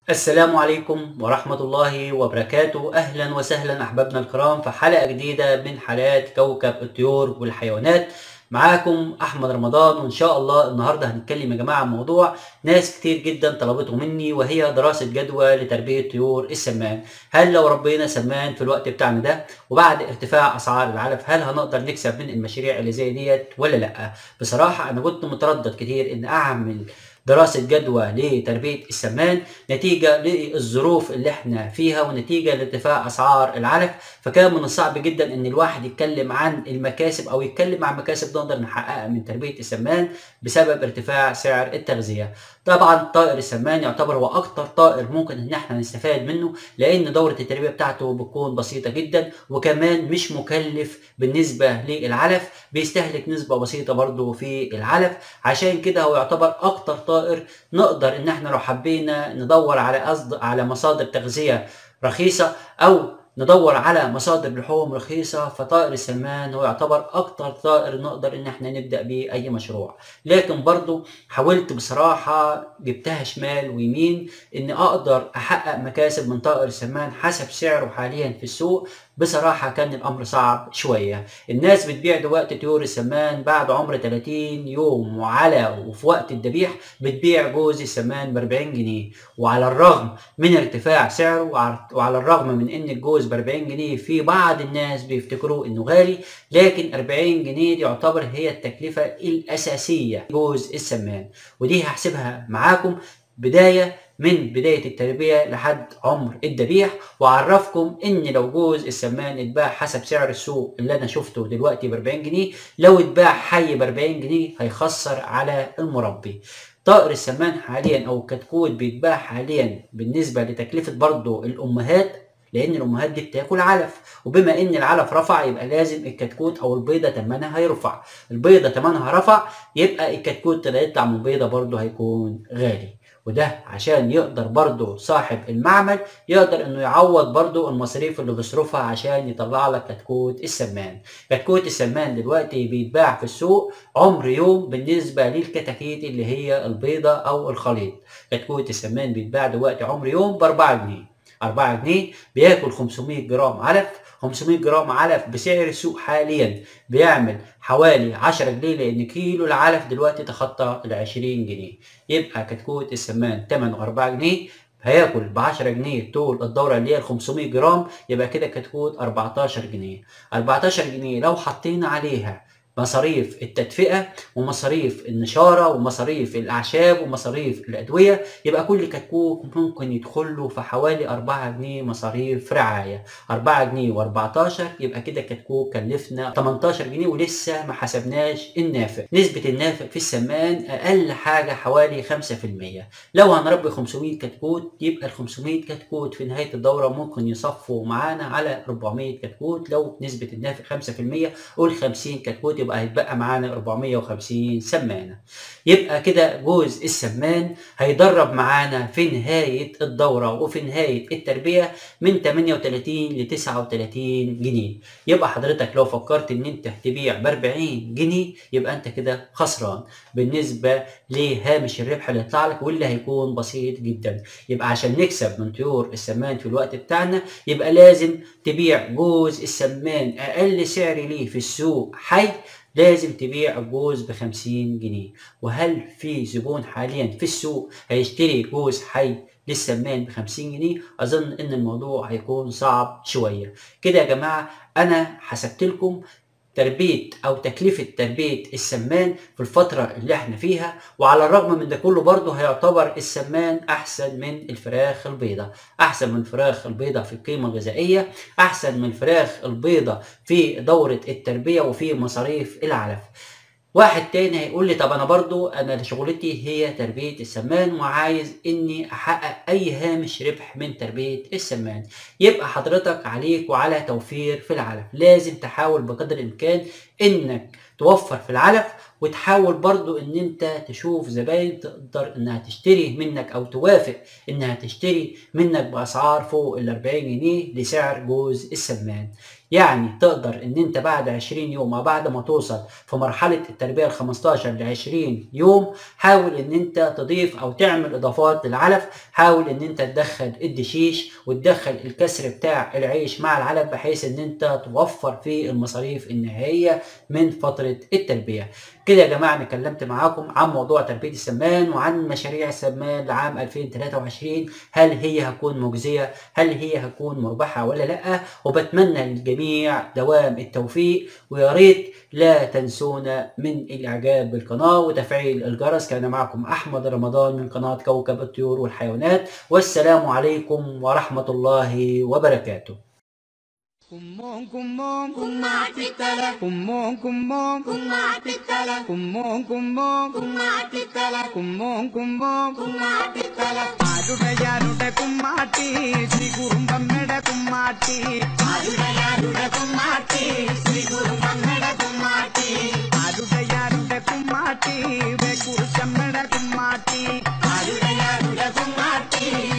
السلام عليكم ورحمة الله وبركاته أهلا وسهلا أحبابنا الكرام في حلقة جديدة من حلقات كوكب الطيور والحيوانات معاكم أحمد رمضان وإن شاء الله النهاردة هنتكلم يا جماعة عن موضوع ناس كتير جدا طلبته مني وهي دراسة جدوى لتربية طيور السمان هل لو ربينا سمان في الوقت بتاعنا ده وبعد ارتفاع أسعار العلف هل هنقدر نكسب من المشاريع اللي زي ديت ولا لأ بصراحة أنا كنت متردد كتير إن أعمل دراسة جدوى لتربية السمان نتيجة للظروف اللي احنا فيها ونتيجة لارتفاع أسعار العلف فكان من الصعب جدا إن الواحد يتكلم عن المكاسب أو يتكلم عن مكاسب نقدر نحققها من تربية السمان بسبب ارتفاع سعر التغذية. طبعا طائر السمان يعتبر هو أكتر طائر ممكن إن احنا نستفاد منه لأن دورة التربية بتاعته بتكون بسيطة جدا وكمان مش مكلف بالنسبة للعلف بيستهلك نسبة بسيطة برضه في العلف عشان كده هو يعتبر أكتر طائر نقدر ان احنا لو حبينا ندور على قصد على مصادر تغذيه رخيصه او ندور على مصادر لحوم رخيصة فطائر السمان هو يعتبر أكتر طائر نقدر إن احنا نبدأ بيه أي مشروع لكن برضو حاولت بصراحة جبتها شمال ويمين إن أقدر أحقق مكاسب من طائر السمان حسب سعره حاليا في السوق بصراحة كان الأمر صعب شوية الناس بتبيع دلوقتي طيور السمان بعد عمر 30 يوم وعلى وفي وقت الذبيح بتبيع جوز السمان ب 40 جنيه وعلى الرغم من ارتفاع سعره وعلى الرغم من إن الجوز ب 40 جنيه في بعض الناس بيفتكروه إنه غالي لكن 40 جنيه دي يعتبر هي التكلفة الأساسية جوز السمان ودي هحسبها معاكم بداية من بداية التربية لحد عمر الذبيح وأعرفكم إن لو جوز السمان اتباع حسب سعر السوق اللي أنا شفته دلوقتي ب 40 جنيه لو اتباع حي ب 40 جنيه هيخسر على المربي. طائر السمان حاليا أو الكتكوت بيتباع حاليا بالنسبة لتكلفة برضه الأمهات لان الامهات دي بتاكل علف وبما ان العلف رفع يبقى لازم الكتكوت او البيضه ثمنها هيرفع البيضه ثمنها رفع يبقى الكتكوت اللي هيطلع من البيضه برضه هيكون غالي وده عشان يقدر برضه صاحب المعمل يقدر انه يعوض برضه المصاريف اللي بيصرفها عشان يطلع لك كتكوت السمان كتكوت السمان دلوقتي بيتباع في السوق عمر يوم بالنسبه للكتاكيت اللي هي البيضه او الخليط كتكوت السمان بيتباع دلوقتي عمر يوم ب 4 جنيه 4 جنيه بياكل 500 جرام علف 500 جرام علف بسعر السوق حاليا بيعمل حوالي 10 جنيه لان كيلو العلف دلوقتي تخطى ال 20 جنيه يبقى كتكوت السمان ثمنه 4 جنيه هياكل ب 10 جنيه طول الدوره اللي هي ال 500 جرام يبقى كده كتكوت 14 جنيه 14 جنيه لو حطينا عليها مصاريف التدفئة ومصاريف النشارة ومصاريف الأعشاب ومصاريف الأدوية يبقى كل كتكوت ممكن يدخل له في حوالي 4 جنيه مصاريف رعاية 4 جنيه و14 يبقى كده كتكوت كلفنا 18 جنيه ولسه ما حسبناش النافع نسبة النافع في السمان أقل حاجة حوالي 5% لو هنربي 500 كتكوت يبقى ال 500 كتكوت في نهاية الدورة ممكن يصفوا معانا على 400 كتكوت لو نسبة النافع 5% قول 50 كتكوت يبقى هيتبقى معانا 450 سمانه يبقى كده جوز السمان هيدرب معانا في نهايه الدوره وفي نهايه التربيه من 38 ل 39 جنيه يبقى حضرتك لو فكرت ان انت تبيع ب 40 جنيه يبقى انت كده خسران بالنسبه لهامش الربح اللي يطلع لك واللي هيكون بسيط جدا يبقى عشان نكسب من طيور السمان في الوقت بتاعنا يبقى لازم تبيع جوز السمان اقل سعر ليه في السوق حي لازم تبيع الجوز ب 50 جنيه وهل في زبون حاليا في السوق هيشتري جوز حي للسمان ب 50 جنيه اظن ان الموضوع هيكون صعب شويه كده يا جماعه انا حسبت لكم تربية أو تكلفة تربية السمان في الفترة اللي احنا فيها وعلى الرغم من ده كله برضه هيعتبر السمان أحسن من الفراخ البيضة أحسن من الفراخ البيضة في القيمة الغذائية أحسن من الفراخ البيضة في دورة التربية وفي مصاريف العلف واحد تاني هيقول لي طب انا برضو انا شغلتي هي تربية السمان وعايز اني احقق اي هامش ربح من تربية السمان يبقى حضرتك عليك وعلى توفير في العلف لازم تحاول بقدر الامكان انك توفر في العلف وتحاول برضو ان انت تشوف زباين تقدر انها تشتري منك او توافق انها تشتري منك باسعار فوق ال 40 جنيه لسعر جوز السمان يعني تقدر ان انت بعد 20 يوم او بعد ما توصل في مرحله التربيه ال 15 ل 20 يوم حاول ان انت تضيف او تعمل اضافات للعلف حاول ان انت تدخل الدشيش وتدخل الكسر بتاع العيش مع العلف بحيث ان انت توفر في المصاريف النهائيه من فتره التربيه كده يا جماعه انا اتكلمت معاكم عن موضوع تربيه السمان وعن مشاريع السمان لعام 2023 هل هي هتكون مجزيه هل هي هتكون مربحه ولا لا وبتمنى للجميع دوام التوفيق ويا ريت لا تنسونا من الاعجاب بالقناه وتفعيل الجرس كان معكم احمد رمضان من قناه كوكب الطيور والحيوانات والسلام عليكم ورحمه الله وبركاته കുമ്മോം കുമ്മോം കുമ്മാട്ടിത്തല കുമ്മോം കുമ്മോം കുമ്മാട്ടിത്തല കുമ്മോം കുമ്മോം കുമ്മാട്ടിത്തല കുമ്മോം കുമ്മോം കുമ്മാട്ടിത്തല ആരുടെ കുമ്മാട്ടി ശ്രീ കുറുമ്പമ്മയുടെ കുമ്മാട്ടി ആരുടെ കുമ്മാട്ടി ശ്രീ കുറുമ്പമ്മയുടെ കുമ്മാട്ടി ആരുടെ കുമ്മാട്ടി കുറിച്ചമ്മയുടെ കുമ്മാട്ടി ആരുടെ കുമ്മാട്ടി